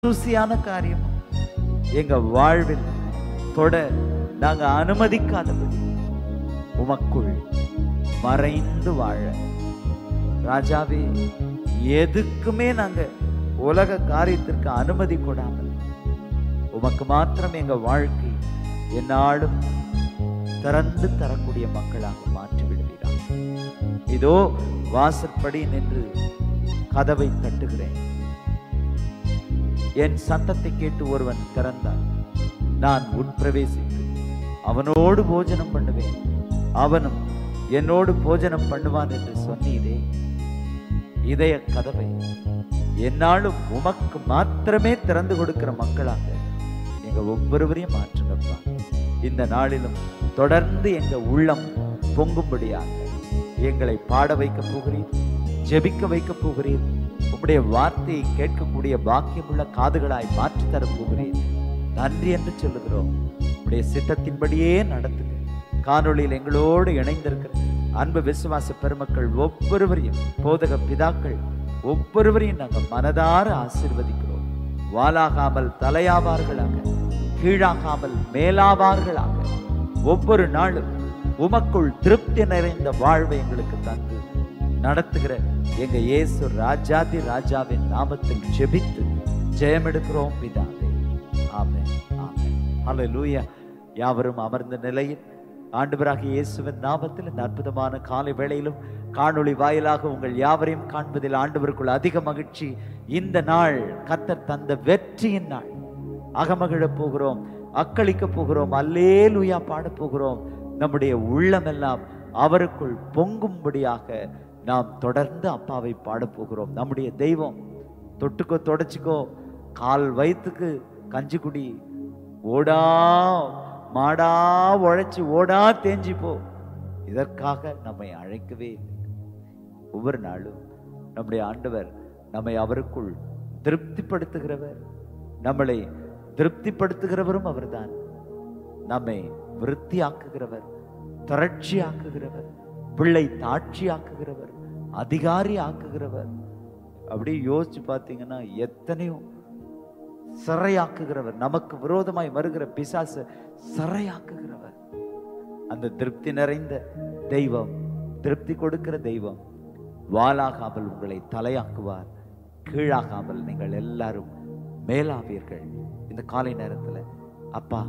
ருசியான காரியம் எங்க வாழ்வில் தொட நாங்க அனுமதிக்காதபடி உமக்குள் மறைந்து வாழ ராஜாவே எதுக்குமே நாங்க உலக காரியத்திற்கு அனுமதி கொடாமல் உமக்கு மாத்திரம் எங்க வாழ்க்கை என்னாலும் திறந்து தரக்கூடிய மக்களாக மாற்றி விடுவீராக இதோ வாசற்படி நின்று கதவை தட்டுகிறேன் என் சத்தத்தை கேட்டு ஒருவன் திறந்தான் நான் உட்பிரவேசித்து அவனோடு போஜனம் பண்ணுவேன் அவனும் என்னோடு போஜனம் பண்ணுவான் என்று சொன்னீரே இதய கதவை என்னாலும் உமக்கு மாத்திரமே திறந்து கொடுக்கிற மக்களாக எங்க ஒவ்வொருவரையும் மாற்றுங்கப்பா இந்த நாளிலும் தொடர்ந்து எங்க உள்ளம் பொங்கும்படியாக எங்களை பாட வைக்க போகிறீர் ஜெபிக்க வைக்க போகிறீர் உம்முடைய வார்த்தையை கேட்கக்கூடிய பாக்கியமுள்ள காதுகளாய் மாற்றி தர போகிறீர் நன்றி என்று சொல்லுகிறோம் உம்முடைய சித்தத்தின்படியே நடத்துங்க காணொளியில் எங்களோடு இணைந்திருக்கிற அன்பு விசுவாச பெருமக்கள் ஒவ்வொருவரையும் போதக பிதாக்கள் ஒவ்வொருவரையும் நாங்கள் மனதார ஆசீர்வதிக்கிறோம் வாலாகாமல் தலையாவார்களாக கீழாகாமல் மேலாவார்களாக ஒவ்வொரு நாளும் உமக்குள் திருப்தி நிறைந்த வாழ்வை எங்களுக்கு தந்து நடத்துகிற எங்க இயேசு ராஜாதி ராஜாவின் நாமத்தில் ஜெபித்து ஜெயமெடுக்கிறோம் பிதாவே ஆமென் ஆமென் ஹalleluya யாவரும் அமர்ந்த நிலையில் ஆண்டவராக இயேசுவின் நாமத்தில் இந்த அற்புதமான காலை வேளையிலும் காணொளி வாயிலாக உங்கள் யாவரையும் காண்பதில் ஆண்டவருக்குள் அதிக மகிழ்ச்சி இந்த நாள் கத்தர் தந்த வெற்றியின் நாள் அகமகிழப் போகிறோம் அக்களிக்க போகிறோம் அல்லேலுயா பாடப் போகிறோம் நம்முடைய உள்ளமெல்லாம் அவருக்குள் பொங்கும்படியாக நாம் தொடர்ந்து அப்பாவை பாடப் போகிறோம் நம்முடைய தெய்வம் தொட்டுக்கோ தொடச்சிக்கோ கால் வயிற்றுக்கு கஞ்சி குடி ஓடா மாடா உழைச்சி ஓடா தேஞ்சி போ இதற்காக நம்மை அழைக்கவே இல்லை ஒவ்வொரு நாளும் நம்முடைய ஆண்டவர் நம்மை அவருக்குள் திருப்திப்படுத்துகிறவர் நம்மளை திருப்திப்படுத்துகிறவரும் அவர்தான் நம்மை விருத்தியாக்குகிறவர் திரட்சி ஆக்குகிறவர் பிள்ளை தாட்சி ஆக்குகிறவர் அதிகாரி ஆக்குகிறவர் அப்படியே யோசிச்சு பார்த்தீங்கன்னா எத்தனையோ சிறையாக்குகிறவர் நமக்கு விரோதமாய் வருகிற பிசாசு சிறையாக்குகிறவர் அந்த திருப்தி நிறைந்த தெய்வம் திருப்தி கொடுக்கிற தெய்வம் வாலாகாமல் உங்களை தலையாக்குவார் கீழாகாமல் நீங்கள் எல்லாரும் மேலாவீர்கள் இந்த காலை நேரத்தில் அப்பா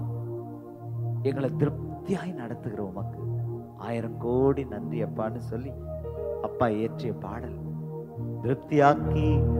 எங்களை திருப்தியாய் நடத்துகிற உமக்கு ஆயிரம் கோடி நன்றி அப்பான்னு சொல்லி அப்பா ஏற்றிய பாடல் திருப்தியாக்கி